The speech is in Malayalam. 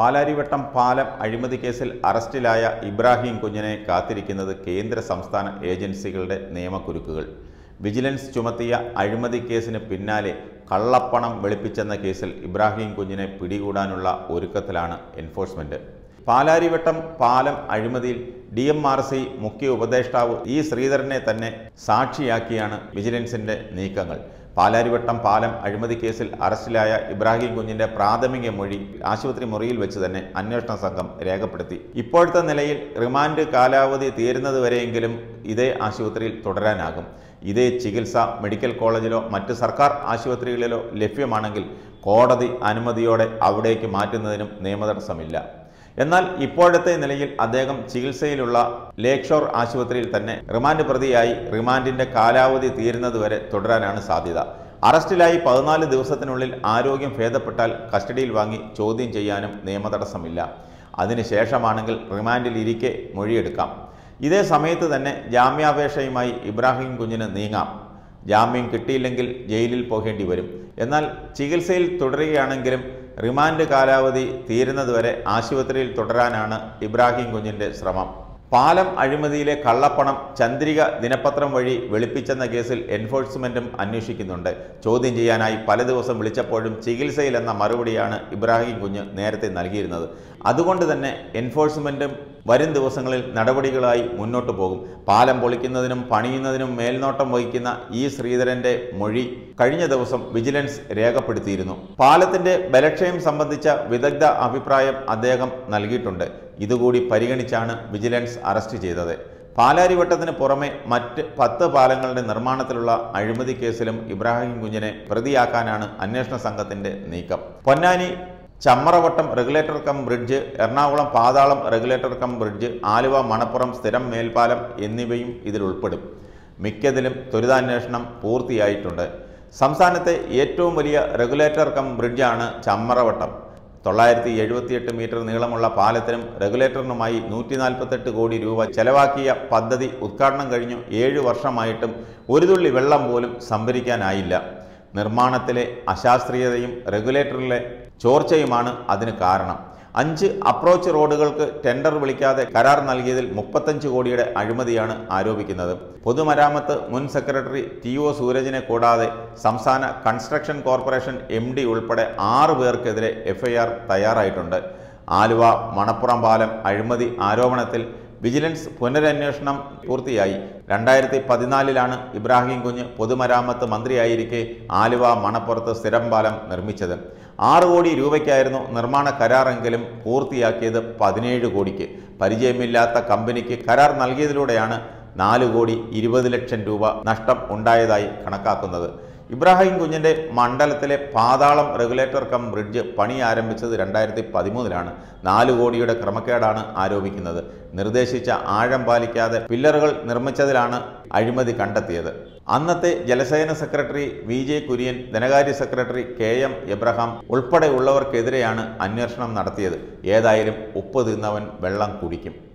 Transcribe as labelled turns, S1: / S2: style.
S1: പാലാരിവട്ടം പാലം അഴിമതി കേസിൽ അറസ്റ്റിലായ ഇബ്രാഹിം കുഞ്ഞിനെ കാത്തിരിക്കുന്നത് കേന്ദ്ര സംസ്ഥാന ഏജൻസികളുടെ നിയമക്കുരുക്കുകൾ വിജിലൻസ് ചുമത്തിയ അഴിമതി കേസിന് പിന്നാലെ കള്ളപ്പണം വെളുപ്പിച്ചെന്ന കേസിൽ ഇബ്രാഹിം കുഞ്ഞിനെ പിടികൂടാനുള്ള ഒരുക്കത്തിലാണ് എൻഫോഴ്സ്മെന്റ് പാലാരിവട്ടം പാലം അഴിമതിയിൽ ഡി എം ആർ സി മുഖ്യ ഉപദേഷ്ടാവ് ഇ ശ്രീധരനെ തന്നെ സാക്ഷിയാക്കിയാണ് വിജിലൻസിന്റെ നീക്കങ്ങൾ പാലാരിവട്ടം പാലം അഴിമതി കേസിൽ അറസ്റ്റിലായ ഇബ്രാഹിം കുഞ്ഞിന്റെ പ്രാഥമിക മൊഴി ആശുപത്രി മുറിയിൽ വെച്ച് തന്നെ അന്വേഷണ സംഘം രേഖപ്പെടുത്തി ഇപ്പോഴത്തെ നിലയിൽ റിമാൻഡ് കാലാവധി തീരുന്നതുവരെയെങ്കിലും ഇതേ ആശുപത്രിയിൽ തുടരാനാകും ഇതേ ചികിത്സ മെഡിക്കൽ കോളേജിലോ മറ്റ് സർക്കാർ ആശുപത്രികളിലോ ലഭ്യമാണെങ്കിൽ കോടതി അനുമതിയോടെ അവിടേക്ക് മാറ്റുന്നതിനും നിയമതടസ്സമില്ല എന്നാൽ ഇപ്പോഴത്തെ നിലയിൽ അദ്ദേഹം ചികിത്സയിലുള്ള ലേക്ക് ഷോർ ആശുപത്രിയിൽ തന്നെ റിമാൻഡ് പ്രതിയായി റിമാൻഡിന്റെ കാലാവധി തീരുന്നതുവരെ തുടരാനാണ് സാധ്യത അറസ്റ്റിലായി പതിനാല് ദിവസത്തിനുള്ളിൽ ആരോഗ്യം ഭേദപ്പെട്ടാൽ കസ്റ്റഡിയിൽ വാങ്ങി ചോദ്യം ചെയ്യാനും നിയമതടസ്സമില്ല അതിനുശേഷമാണെങ്കിൽ റിമാൻഡിൽ ഇരിക്കെ മൊഴിയെടുക്കാം ഇതേ സമയത്ത് തന്നെ ജാമ്യാപേക്ഷയുമായി ഇബ്രാഹിം കുഞ്ഞിന് നീങ്ങാം ജാമ്യം കിട്ടിയില്ലെങ്കിൽ ജയിലിൽ പോകേണ്ടി വരും എന്നാൽ ചികിത്സയിൽ തുടരുകയാണെങ്കിലും റിമാൻഡ് കാലാവധി തീരുന്നതുവരെ ആശുപത്രിയിൽ തുടരാനാണ് ഇബ്രാഹിം കുഞ്ഞിന്റെ ശ്രമം പാലം അഴിമതിയിലെ കള്ളപ്പണം ചന്ദ്രിക ദിനപത്രം വഴി വെളുപ്പിച്ചെന്ന കേസിൽ എൻഫോഴ്സ്മെന്റും അന്വേഷിക്കുന്നുണ്ട് ചോദ്യം ചെയ്യാനായി പല ദിവസം വിളിച്ചപ്പോഴും ചികിത്സയിലെന്ന മറുപടിയാണ് ഇബ്രാഹിം കുഞ്ഞ് നേരത്തെ നൽകിയിരുന്നത് അതുകൊണ്ട് തന്നെ എൻഫോഴ്സ്മെന്റും വരും ദിവസങ്ങളിൽ നടപടികളായി മുന്നോട്ട് പോകും പാലം പൊളിക്കുന്നതിനും പണിയുന്നതിനും മേൽനോട്ടം വഹിക്കുന്ന ഈ ശ്രീധരന്റെ മൊഴി കഴിഞ്ഞ ദിവസം വിജിലൻസ് രേഖപ്പെടുത്തിയിരുന്നു പാലത്തിന്റെ ബലക്ഷയം സംബന്ധിച്ച വിദഗ്ധ അഭിപ്രായം അദ്ദേഹം നൽകിയിട്ടുണ്ട് ഇതുകൂടി പരിഗണിച്ചാണ് വിജിലൻസ് അറസ്റ്റ് ചെയ്തത് പാലാരിവട്ടത്തിന് പുറമെ മറ്റ് പത്ത് പാലങ്ങളുടെ നിർമ്മാണത്തിലുള്ള അഴിമതി കേസിലും ഇബ്രാഹിം കുഞ്ഞിനെ പ്രതിയാക്കാനാണ് അന്വേഷണ സംഘത്തിന്റെ നീക്കം Ponnani Chamravattam regulator cum bridge Ernakulam Pathalam regulator cum bridge Aluva Manappuram സ്ഥിരം മേൽപ്പാലം എന്നിവയും ഇതിൽ ഉൾപ്പെടും മിക്കതിലും ത്വരിതാന്വേഷണം പൂർത്തിയായിട്ടുണ്ട് സംസ്ഥാനത്തെ ഏറ്റവും വലിയ റെഗുലേറ്റർ കം ബ്രിഡ്ജാണ് ചമ്മറവട്ടം തൊള്ളായിരത്തി എഴുപത്തിയെട്ട് മീറ്റർ നീളമുള്ള പാലത്തിനും റെഗുലേറ്ററിനുമായി നൂറ്റി നാൽപ്പത്തെട്ട് കോടി രൂപ ചെലവാക്കിയ പദ്ധതി ഉദ്ഘാടനം കഴിഞ്ഞു ഏഴ് വർഷമായിട്ടും ഒരു തുള്ളി വെള്ളം പോലും സംഭരിക്കാനായില്ല നിർമ്മാണത്തിലെ അശാസ്ത്രീയതയും റെഗുലേറ്ററിലെ ചോർച്ചയുമാണ് അതിന് കാരണം അഞ്ച് അപ്രോച്ച് റോഡുകൾക്ക് ടെൻഡർ വിളിക്കാതെ കരാർ നൽകിയതിൽ മുപ്പത്തഞ്ച് കോടിയുടെ അഴിമതിയാണ് ആരോപിക്കുന്നത് പൊതുമരാമത്ത് മുൻ സെക്രട്ടറി ടി ഒ സൂരജിനെ കൂടാതെ സംസ്ഥാന കൺസ്ട്രക്ഷൻ കോർപ്പറേഷൻ എം ഡി ഉൾപ്പെടെ ആറ് പേർക്കെതിരെ എഫ്ഐആർ തയ്യാറായിട്ടുണ്ട് ആലുവ മണപ്പുറം പാലം അഴിമതി ആരോപണത്തിൽ വിജിലൻസ് പുനരന്വേഷണം പൂർത്തിയായി രണ്ടായിരത്തി പതിനാലിലാണ് ഇബ്രാഹിം കുഞ്ഞ് പൊതുമരാമത്ത് മന്ത്രിയായിരിക്കെ ആലുവ മണപ്പുറത്ത് സ്ഥിരം പാലം നിർമ്മിച്ചത് ആറ് കോടി രൂപയ്ക്കായിരുന്നു നിർമ്മാണ കരാറെങ്കിലും പൂർത്തിയാക്കിയത് പതിനേഴ് കോടിക്ക് പരിചയമില്ലാത്ത കമ്പനിക്ക് കരാർ നൽകിയതിലൂടെയാണ് നാല് കോടി ഇരുപത് ലക്ഷം രൂപ നഷ്ടം ഉണ്ടായതായി കണക്കാക്കുന്നത് ഇബ്രാഹിം കുഞ്ഞിന്റെ മണ്ഡലത്തിലെ പാതാളം റെഗുലേറ്റർ കം ബ്രിഡ്ജ് പണി ആരംഭിച്ചത് രണ്ടായിരത്തി പതിമൂന്നിലാണ് നാല് കോടിയുടെ ക്രമക്കേടാണ് ആരോപിക്കുന്നത് നിർദ്ദേശിച്ച ആഴം പാലിക്കാതെ പില്ലറുകൾ നിർമ്മിച്ചതിലാണ് അഴിമതി കണ്ടെത്തിയത് അന്നത്തെ ജലസേന സെക്രട്ടറി വി ജെ കുര്യൻ ധനകാര്യ സെക്രട്ടറി കെ എം എബ്രഹാം ഉൾപ്പെടെയുള്ളവർക്കെതിരെയാണ് അന്വേഷണം നടത്തിയത് ഏതായാലും ഉപ്പ് തിന്നവൻ വെള്ളം കുടിക്കും